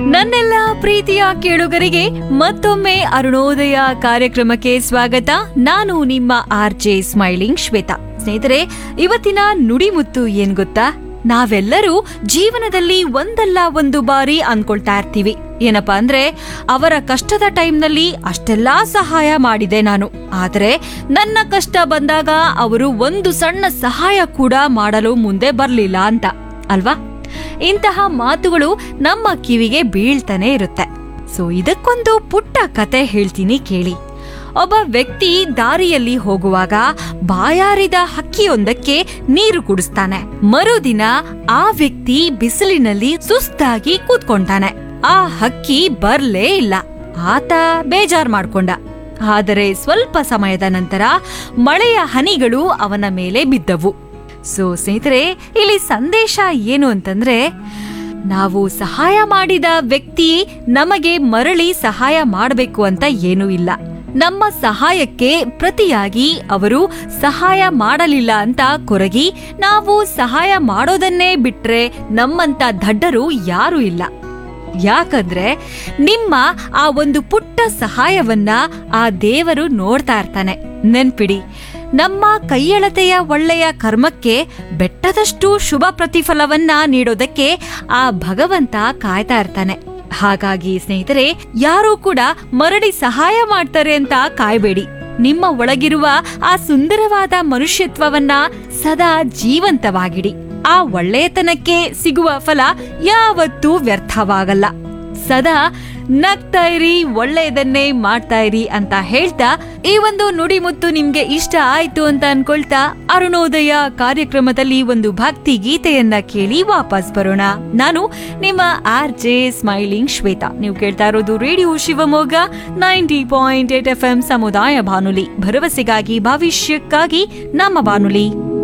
ನನ್ನೆಲ್ಲ ಪ್ರೀತಿಯ ಕೇಳುಗರಿಗೆ ಮತ್ತೊಮ್ಮೆ ಅರುಣೋದಯ ಕಾರ್ಯಕ್ರಮಕ್ಕೆ ಸ್ವಾಗತ ನಾನು ನಿಮ್ಮ ಆರ್ ಜೆ ಸ್ಮೈಲಿಂಗ್ ಶ್ವೇತಾ ಸ್ನೇಹಿತರೆ ಇವತ್ತಿನ ನುಡಿಮುತ್ತು ಏನ್ ಗೊತ್ತಾ ನಾವೆಲ್ಲರೂ ಜೀವನದಲ್ಲಿ ಒಂದಲ್ಲ ಒಂದು ಬಾರಿ ಅನ್ಕೊಳ್ತಾ ಇರ್ತೀವಿ ಏನಪ್ಪಾ ಅಂದ್ರೆ ಅವರ ಕಷ್ಟದ ಟೈಮ್ನಲ್ಲಿ ಅಷ್ಟೆಲ್ಲಾ ಸಹಾಯ ಮಾಡಿದೆ ನಾನು ಆದರೆ ನನ್ನ ಕಷ್ಟ ಬಂದಾಗ ಅವರು ಒಂದು ಸಣ್ಣ ಸಹಾಯ ಕೂಡ ಮಾಡಲು ಮುಂದೆ ಬರ್ಲಿಲ್ಲ ಅಂತ ಅಲ್ವಾ ಇಂತಹ ಮಾತುಗಳು ನಮ್ಮ ಕಿವಿಗೆ ಬೀಳ್ತಾನೆ ಇರುತ್ತೆ ಸೊ ಇದಕ್ಕೊಂದು ಪುಟ್ಟ ಕತೆ ಹೇಳ್ತೀನಿ ಕೇಳಿ ಒಬ್ಬ ವ್ಯಕ್ತಿ ದಾರಿಯಲ್ಲಿ ಹೋಗುವಾಗ ಬಾಯಾರಿದ ಹಕ್ಕಿಯೊಂದಕ್ಕೆ ನೀರು ಕುಡಿಸ್ತಾನೆ ಮರುದಿನ ಆ ವ್ಯಕ್ತಿ ಬಿಸಿಲಿನಲ್ಲಿ ಸುಸ್ತಾಗಿ ಕೂತ್ಕೊಂತಾನೆ ಆ ಹಕ್ಕಿ ಬರ್ಲೇ ಇಲ್ಲ ಆತ ಬೇಜಾರ್ ಮಾಡ್ಕೊಂಡ ಆದರೆ ಸ್ವಲ್ಪ ಸಮಯದ ನಂತರ ಮಳೆಯ ಹನಿಗಳು ಅವನ ಮೇಲೆ ಬಿದ್ದವು ಸೊ ಸ್ನೇಹಿತರೆ ಇಲ್ಲಿ ಸಂದೇಶ ಏನು ಅಂತಂದ್ರೆ ನಾವು ಸಹಾಯ ಮಾಡಿದ ವ್ಯಕ್ತಿ ನಮಗೆ ಮರಳಿ ಸಹಾಯ ಮಾಡಬೇಕು ಅಂತ ಏನೂ ಇಲ್ಲ ನಮ್ಮ ಸಹಾಯಕ್ಕೆ ಪ್ರತಿಯಾಗಿ ಅವರು ಸಹಾಯ ಮಾಡಲಿಲ್ಲ ಅಂತ ಕೊರಗಿ ನಾವು ಸಹಾಯ ಮಾಡೋದನ್ನೇ ಬಿಟ್ರೆ ನಮ್ಮಂತ ದಡ್ಡರು ಯಾರೂ ಇಲ್ಲ ಯಾಕಂದ್ರೆ ನಿಮ್ಮ ಆ ಒಂದು ಪುಟ್ಟ ಸಹಾಯವನ್ನ ಆ ದೇವರು ನೋಡ್ತಾ ಇರ್ತಾನೆ ನೆನ್ಪಿಡಿ ನಮ್ಮ ಕೈಯಳತೆಯ ಒಳ್ಳೆಯ ಕರ್ಮಕ್ಕೆ ಬೆಟ್ಟದಷ್ಟು ಶುಭ ಪ್ರತಿಫಲವನ್ನ ನೀಡೋದಕ್ಕೆ ಆ ಭಗವಂತ ಕಾಯ್ತಾ ಇರ್ತಾನೆ ಹಾಗಾಗಿ ಸ್ನೇಹಿತರೆ ಯಾರೂ ಕೂಡ ಮರಳಿ ಸಹಾಯ ಮಾಡ್ತಾರೆ ಅಂತ ಕಾಯ್ಬೇಡಿ ನಿಮ್ಮ ಒಳಗಿರುವ ಆ ಸುಂದರವಾದ ಮನುಷ್ಯತ್ವವನ್ನ ಸದಾ ಜೀವಂತವಾಗಿಡಿ ಆ ಒಳ್ಳೆಯತನಕ್ಕೆ ಸಿಗುವ ಫಲ ಯಾವತ್ತೂ ವ್ಯರ್ಥವಾಗಲ್ಲ ಸದಾ ನಗ್ತಾ ಇರಿ ಒಳ್ಳೆಯದನ್ನೇ ಮಾಡ್ತಾ ಇರಿ ಅಂತ ಹೇಳ್ತಾ ಈ ಒಂದು ನುಡಿಮುತ್ತು ನಿಮ್ಗೆ ಇಷ್ಟ ಆಯ್ತು ಅಂತ ಅನ್ಕೊಳ್ತಾ ಅರುಣೋದಯ ಕಾರ್ಯಕ್ರಮದಲ್ಲಿ ಒಂದು ಭಕ್ತಿ ಗೀತೆಯನ್ನ ಕೇಳಿ ವಾಪಸ್ ಬರೋಣ ನಾನು ನಿಮ್ಮ ಆರ್ ಜೆ ಸ್ಮೈಲಿಂಗ್ ಶ್ವೇತಾ ನೀವು ಕೇಳ್ತಾ ಇರೋದು radio Shivamogga ninety point eight F M ಸಮುದಾಯ ಬಾನುಲಿ ಭರವಸೆಗಾಗಿ ಭವಿಷ್ಯಕ್ಕಾಗಿ ನಮ್ಮ ಬಾನುಲಿ